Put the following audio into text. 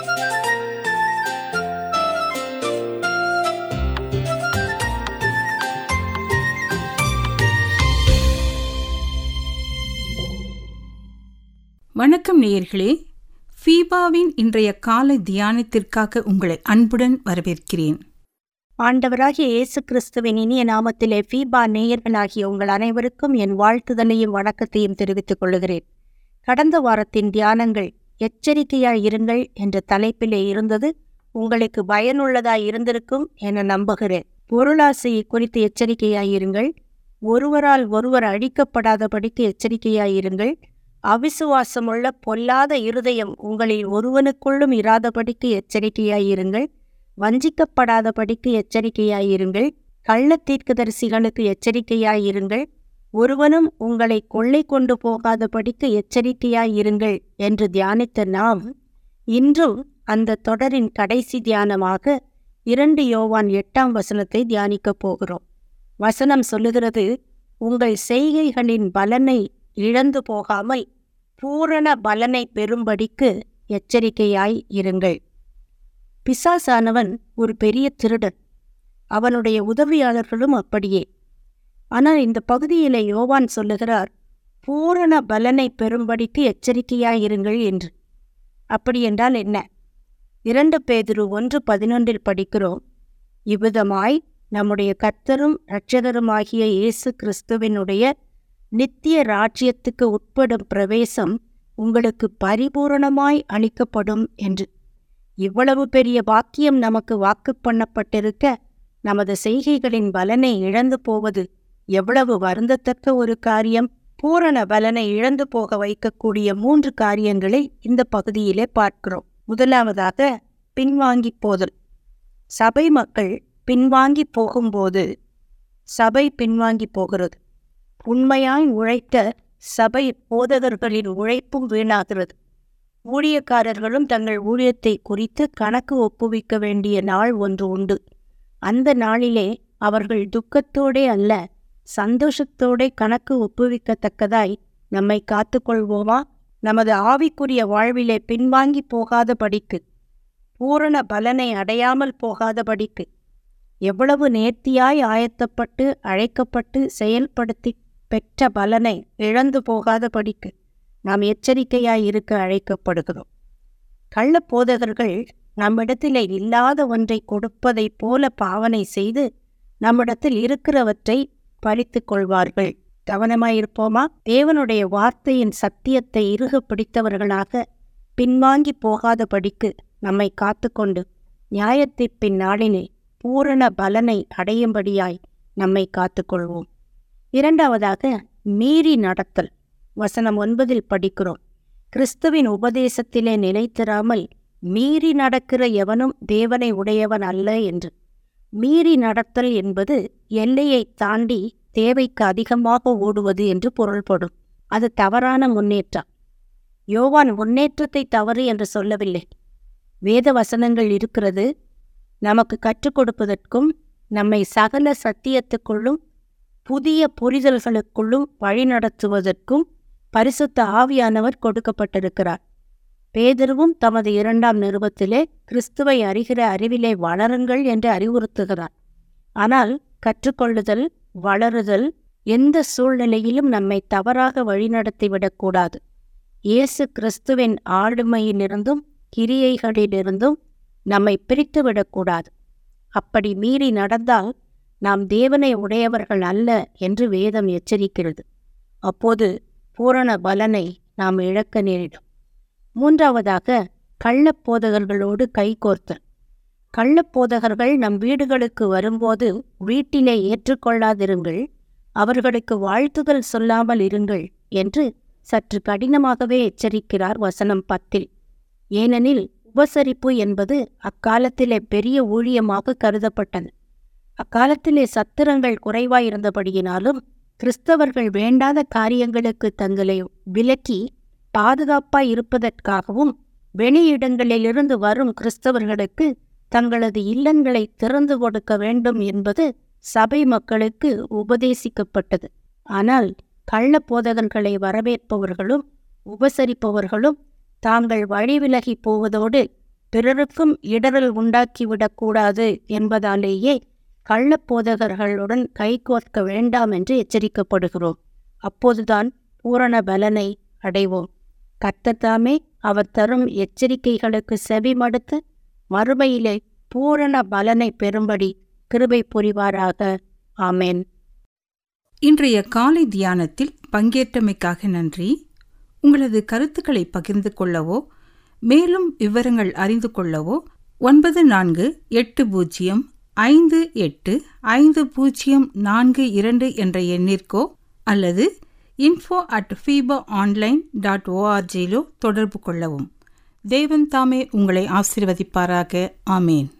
வணக்கம் நேயர்களே ஃபீபாவின் இன்றைய காலை தியானத்திற்காக உங்களை அன்புடன் வரவேற்கிறேன் ஆண்டவராகிய இயேசு கிறிஸ்துவின் இனிய நாமத்திலே ஃபீபா நேயர்களாகிய உங்கள் அனைவருக்கும் என் வாழ்த்துதலையும் வணக்கத்தையும் தெரிவித்துக் கொள்கிறேன் கடந்த வாரத்தின் தியானங்கள் எச்சரிக்கையாய் இருங்கள் என்ற தலைப்பிலே இருந்தது உங்களுக்கு பயனுள்ளதாய் இருந்திருக்கும் என நம்புகிறேன் பொருளாசையை குறித்து எச்சரிக்கையாய் இருங்கள் ஒருவரால் ஒருவர் அழிக்கப்படாதபடிக்கு எச்சரிக்கையாய் இருங்கள் அவிசுவாசமுள்ள பொல்லாத இருதயம் உங்களில் ஒருவனுக்குள்ளும் இராதபடிக்கு எச்சரிக்கையாயிருங்கள் வஞ்சிக்கப்படாதபடிக்கு எச்சரிக்கையாயிருங்கள் கள்ள தீர்க்கதரிசிகளுக்கு எச்சரிக்கையாயிருங்கள் ஒருவனும் உங்களை கொள்ளை கொண்டு போகாதபடிக்கு எச்சரிக்கையாயிருங்கள் என்று தியானித்த நாம் இன்றும் அந்த தொடரின் கடைசி தியானமாக இரண்டு யோவான் எட்டாம் வசனத்தை தியானிக்கப் போகிறோம் வசனம் சொல்லுகிறது உங்கள் செய்கைகளின் பலனை இழந்து போகாமல் பூரண பலனை பெறும்படிக்கு எச்சரிக்கையாய் இருங்கள் பிசாசானவன் ஒரு பெரிய திருடன் அவனுடைய உதவியாளர்களும் அப்படியே ஆனால் இந்த பகுதியிலே யோவான் சொல்லுகிறார் பூரண பலனை பெறும்படிக்கு எச்சரிக்கையாய் இருங்கள் என்று அப்படி என்றால் என்ன இரண்டு பேதுரு ஒன்று பதினொன்றில் படிக்கிறோம் இவ்விதமாய் நம்முடைய கர்த்தரும் இரட்சகருமாகிய இயேசு கிறிஸ்துவினுடைய நித்திய ராஜ்யத்துக்கு உட்படும் பிரவேசம் உங்களுக்கு பரிபூரணமாய் அளிக்கப்படும் என்று இவ்வளவு பெரிய வாக்கியம் நமக்கு வாக்கு பண்ணப்பட்டிருக்க நமது செய்கைகளின் பலனை இழந்து போவது எவ்வளவு வருந்தத்தக்க ஒரு காரியம் பூரண பலனை இழந்து போக வைக்கக்கூடிய மூன்று காரியங்களை இந்த பகுதியிலே பார்க்கிறோம் முதலாவதாக பின்வாங்கி போதல் சபை மக்கள் பின்வாங்கி போகும்போது சபை பின்வாங்கி போகிறது உண்மையாய் உழைத்த சபை போதகர்களின் உழைப்பும் வீணாகிறது ஊழியக்காரர்களும் தங்கள் ஊழியத்தை குறித்து கணக்கு ஒப்புவிக்க வேண்டிய நாள் ஒன்று உண்டு அந்த நாளிலே அவர்கள் துக்கத்தோடே அல்ல சந்தோஷத்தோடே கணக்கு ஒப்புவிக்கத்தக்கதாய் நம்மை காத்துக்கொள்வோமா நமது ஆவிக்குரிய வாழ்விலே பின்வாங்கி போகாதபடிக்கு பூரண பலனை அடையாமல் போகாதபடிக்கு எவ்வளவு நேர்த்தியாய் ஆயத்தப்பட்டு அழைக்கப்பட்டு செயல்படுத்தி பெற்ற பலனை இழந்து போகாதபடிக்கு நாம் எச்சரிக்கையாய் இருக்க அழைக்கப்படுகிறோம் கள்ள போதகர்கள் நம்மிடத்திலே இல்லாத ஒன்றை கொடுப்பதைப் போல பாவனை செய்து நம்மிடத்தில் இருக்கிறவற்றை பறித்து கொள்வார்கள் கவனமாயிருப்போமா தேவனுடைய வார்த்தையின் சத்தியத்தை இறுக பிடித்தவர்களாக பின்வாங்கி போகாதபடிக்கு நம்மை காத்துக்கொண்டு நியாயத்தீர்ப்பின் நாளிலே பூரண பலனை அடையும்படியாய் நம்மை காத்துக்கொள்வோம் இரண்டாவதாக மீறி நடத்தல் வசனம் ஒன்பதில் படிக்கிறோம் கிறிஸ்துவின் உபதேசத்திலே நிலைத்திராமல் மீறி நடக்கிற எவனும் தேவனை உடையவன் அல்ல என்று மீறி நடத்தல் என்பது எல்லையை தாண்டி தேவைக்கு அதிகமாக ஓடுவது என்று பொருள்படும் அது தவறான முன்னேற்றம் யோவான் முன்னேற்றத்தை தவறு என்று சொல்லவில்லை வேத வசனங்கள் இருக்கிறது நமக்கு கற்றுக் கொடுப்பதற்கும் நம்மை சகல சத்தியத்துக்குள்ளும் புதிய புரிதல்களுக்குள்ளும் வழிநடத்துவதற்கும் பரிசுத்த ஆவியானவர் கொடுக்கப்பட்டிருக்கிறார் பேதருவும் தமது இரண்டாம் நிருபத்திலே கிறிஸ்துவை அறிகிற அறிவிலே வளருங்கள் என்று அறிவுறுத்துகிறார் ஆனால் கற்றுக்கொள்ளுதல் வளருதல் எந்த சூழ்நிலையிலும் நம்மை தவறாக வழிநடத்திவிடக்கூடாது இயேசு கிறிஸ்துவின் ஆளுமையிலிருந்தும் கிரியைகளிலிருந்தும் நம்மை பிரித்துவிடக்கூடாது அப்படி மீறி நடந்தால் நாம் தேவனை உடையவர்கள் அல்ல என்று வேதம் எச்சரிக்கிறது அப்போது பூரண பலனை நாம் இழக்க நேரிடும் மூன்றாவதாக கள்ளப்போதகர்களோடு கைகோர்த்தல் கள்ளப்போதகர்கள் நம் வீடுகளுக்கு வரும்போது வீட்டிலே ஏற்றுக்கொள்ளாதிருங்கள் அவர்களுக்கு வாழ்த்துதல் சொல்லாமல் இருங்கள் என்று சற்று கடினமாகவே எச்சரிக்கிறார் வசனம் பத்தில் ஏனெனில் உபசரிப்பு என்பது அக்காலத்திலே பெரிய ஊழியமாக கருதப்பட்டது அக்காலத்திலே சத்திரங்கள் குறைவாயிருந்தபடியினாலும் கிறிஸ்தவர்கள் வேண்டாத காரியங்களுக்கு தங்களை விலக்கி பாதுகாப்பாய் இருப்பதற்காகவும் வெளியிடங்களிலிருந்து வரும் கிறிஸ்தவர்களுக்கு தங்களது இல்லங்களை திறந்து கொடுக்க வேண்டும் என்பது சபை மக்களுக்கு உபதேசிக்கப்பட்டது ஆனால் கள்ள போதகர்களை வரவேற்பவர்களும் உபசரிப்பவர்களும் தாங்கள் வழிவிலகி போவதோடு பிறருக்கும் இடரல் உண்டாக்கிவிடக்கூடாது என்பதாலேயே கள்ளப்போதகர்களுடன் கைகோர்க்க வேண்டாம் என்று எச்சரிக்கப்படுகிறோம் அப்போதுதான் பூரண பலனை அடைவோம் கர்த்தத்தாமே அவர் தரும் எச்சரிக்கைகளுக்கு செவி மடுத்து மறுமையிலே பூரண பலனை பெறும்படி கிருபை புரிவாராக ஆமேன் இன்றைய காலை தியானத்தில் பங்கேற்றமைக்காக நன்றி உங்களது கருத்துக்களை பகிர்ந்து கொள்ளவோ மேலும் விவரங்கள் அறிந்து கொள்ளவோ ஒன்பது நான்கு எட்டு பூஜ்ஜியம் ஐந்து எட்டு ஐந்து பூஜ்ஜியம் நான்கு இரண்டு என்ற எண்ணிற்கோ அல்லது info at FIFA online dot ஓஆர்ஜியிலோ தொடர்பு கொள்ளவும் தேவன் தாமே உங்களை ஆசீர்வதிப்பாராக ஆமேன்